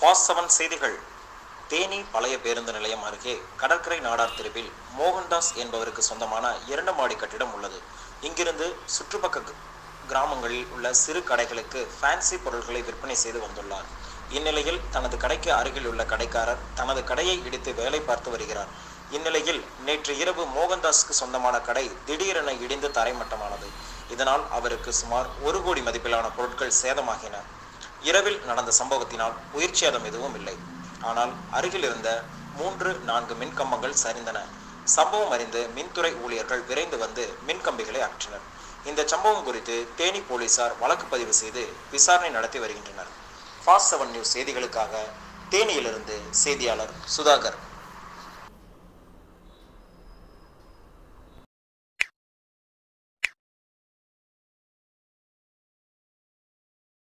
fast seven செய்திகள் தேனி பழைய பேருந்து நிலையம் அருகே கடற்கரை நாடார் தெருவில் மோகன்தாஸ் என்பவருக்கு சொந்தமான இரண்டு மாடி கட்டிடம் உள்ளது இங்கிருந்து சுற்றுப்பக்க க- கிராமங்களில் உள்ள சிறு கடைகளுக்கு ஃபேன்சி பொருட்களை விற்பனை செய்து வந்துள்ளார் இந்நிலையில் தனது கடைக்கு அருகில் உள்ள கடைக்காரர் தனது கடையை இடித்து வேலை பார்த்து வருகிறார் இந்நிலையில் நேற்று இரவு மோகன்தாஸுக்கு சொந்தமான கடை திடீரென இடிந்து தரைமட்டமானது இதனால் அவருக்கு சுமார் ஒரு கோடி மதிப்பிலான பொருட்கள் சேதமாகின இரவில் நடந்த சம்பவத்தினால் உயிர் சேதம் எதுவும் இல்லை ஆனால் அருகில் இருந்த மூன்று நான்கு மின்கம்பங்கள் சரிந்தன சம்பவம் அறிந்து மின்துறை ஊழியர்கள் விரைந்து வந்து மின்கம்பிகளை அகற்றினர் இந்த சம்பவம் குறித்து தேனி போலீசார் வழக்கு பதிவு செய்து விசாரணை நடத்தி வருகின்றனர் ஃபாஸ்ட் செவன் நியூஸ் செய்திகளுக்காக தேனியிலிருந்து செய்தியாளர் சுதாகர்